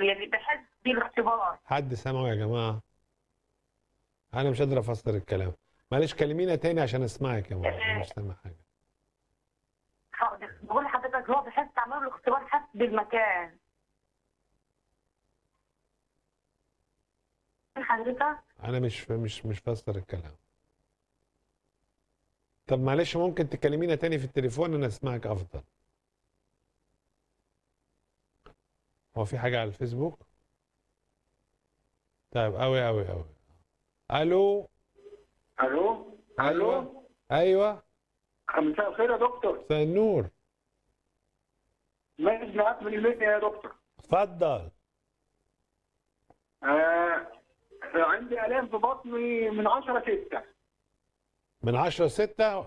اللي بحس بالاختبار حد سامعه يا جماعه انا مش قادر افسر الكلام معلش كلمينا تاني عشان اسمعك يا ماما أنا مش سامع حاجه حاضر بقول لحضرتك هو بحس عملوا له اختبار حس بالمكان حضرتك انا مش مش مش فسر الكلام طب معلش ممكن تكلمينا تاني في التليفون انا اسمعك افضل هو في حاجه على الفيسبوك طيب قوي قوي قوي الو الو الو ايوه مساء الخير يا دكتور مساء النور ماجد معاك من المنيا يا دكتور اتفضل آه عندي الام في بطني من 10 6 من 10 6 اه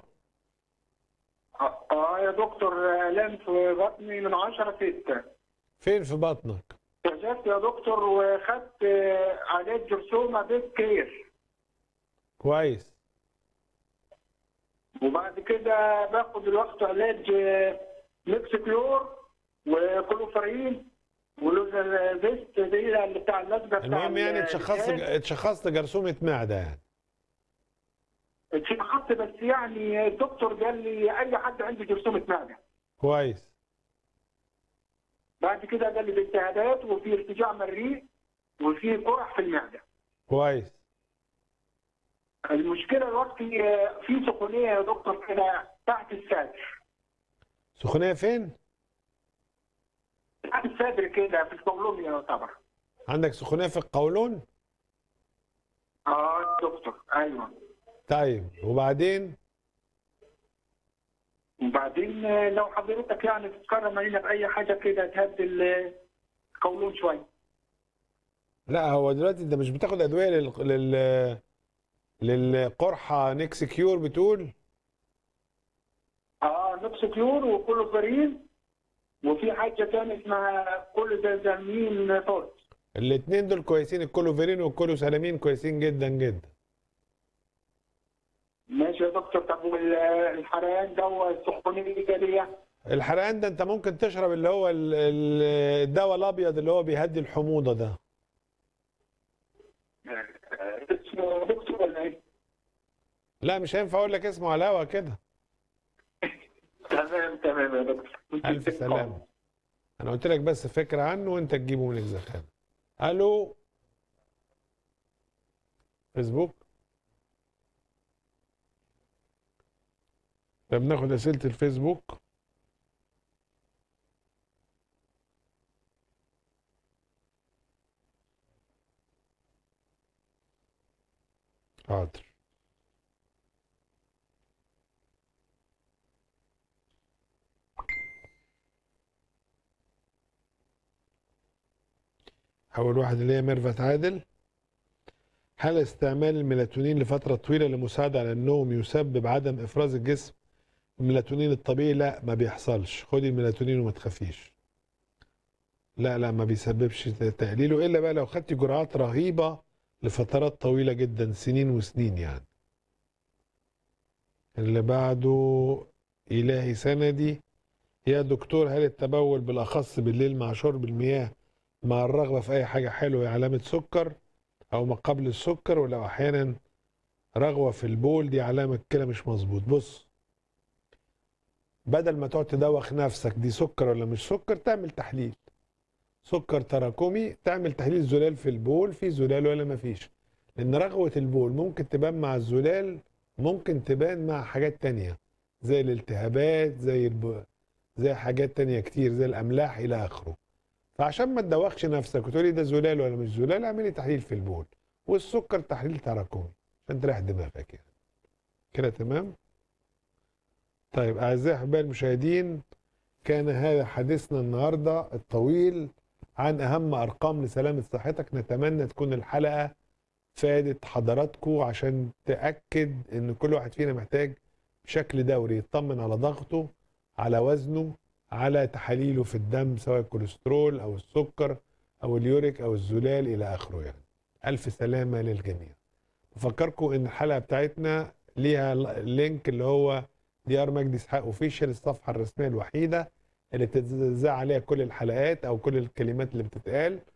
آه يا دكتور الام في بطني من 10 6 فين في بطنك اكتشفت يا دكتور وخدت آه، علاج جرثومه بيت كير كويس وبعد كده باخد دلوقتي علاج آه، ميكس كلور وكلوفرين ولوزافيست دي اللي بتاع اللزجه بتاع المهم يعني ال- اتشخصت الجهاز. اتشخصت جرثومه معده يعني اتشخصت بس يعني الدكتور قال لي اي حد عنده جرثومه معده كويس بعد كده قال لي بالتهابات وفي ارتجاع مريء وفي قرح في المعده كويس المشكله دلوقتي آه، في سخونيه يا دكتور كده تحت الصدر سخونيه فين تحت الصدر كده في القولون يعتبر عندك سخونيه في القولون اه يا دكتور ايوه طيب وبعدين وبعدين آه، لو حضرتك يعني تتكرم علينا باي حاجه كده تهدي ال- القولون شويه لا هو دلوقتي انت مش بتاخد ادويه لل لل للقرحه نيكس كيور بتقول اه نقص كيور وكلوفرين وفي حاجه تانية اسمها كل زازامين فورت الاثنين دول كويسين الكولوفيرين والكولوسالامين كويسين جدا جدا ماشي يا دكتور طب والحرقان ده والسخونيه دي الحرقان ده انت ممكن تشرب اللي هو ال- ال- الدواء الابيض اللي هو بيهدي الحموضه ده اسمه دكتور ولا ايه؟ لا مش هينفع اقول لك اسمه على الهوا كده تمام تمام يا دكتور الف سلامه انا قلت لك بس فكره عنه وانت تجيبه من الزخانه الو فيسبوك طب ناخد اسئله الفيسبوك حاضر أول واحد اللي هي ميرفت عادل هل استعمال الميلاتونين لفترة طويلة للمساعدة على النوم يسبب عدم إفراز الجسم الميلاتونين الطبيعي لا ما بيحصلش خدي الميلاتونين وما تخافيش لا لا ما بيسببش تقليله إلا بقى لو خدتي جرعات رهيبة لفترات طويلة جدا سنين وسنين يعني اللي بعده إلهي سندي يا دكتور هل التبول بالأخص بالليل مع شرب المياه مع الرغبة في أي حاجة حلوة علامة سكر أو ما قبل السكر ولو أحيانا رغوة في البول دي علامة كده مش مظبوط بص بدل ما تقعد تدوخ نفسك دي سكر ولا مش سكر تعمل تحليل سكر تراكمي تعمل تحليل زلال في البول في زلال ولا ما فيش لأن رغوة البول ممكن تبان مع الزلال ممكن تبان مع حاجات تانية زي الالتهابات زي الب... زي حاجات تانية كتير زي الأملاح إلى آخره فعشان ما تدوخش نفسك وتقولي ده زلال ولا مش زلال اعملي تحليل في البول والسكر تحليل تراكمي عشان تريح دماغك يعني كده تمام طيب اعزائي احبائي المشاهدين كان هذا حديثنا النهارده الطويل عن اهم ارقام لسلامه صحتك نتمنى تكون الحلقه فادت حضراتكم عشان تاكد ان كل واحد فينا محتاج بشكل دوري يطمن على ضغطه على وزنه على تحاليله في الدم سواء الكوليسترول او السكر او اليوريك او الزلال الى اخره يعني الف سلامه للجميع بفكركم ان الحلقه بتاعتنا ليها لينك اللي هو دي ار مجدي اسحاق اوفيشال الصفحه الرسميه الوحيده اللي بتتذاع عليها كل الحلقات او كل الكلمات اللي بتتقال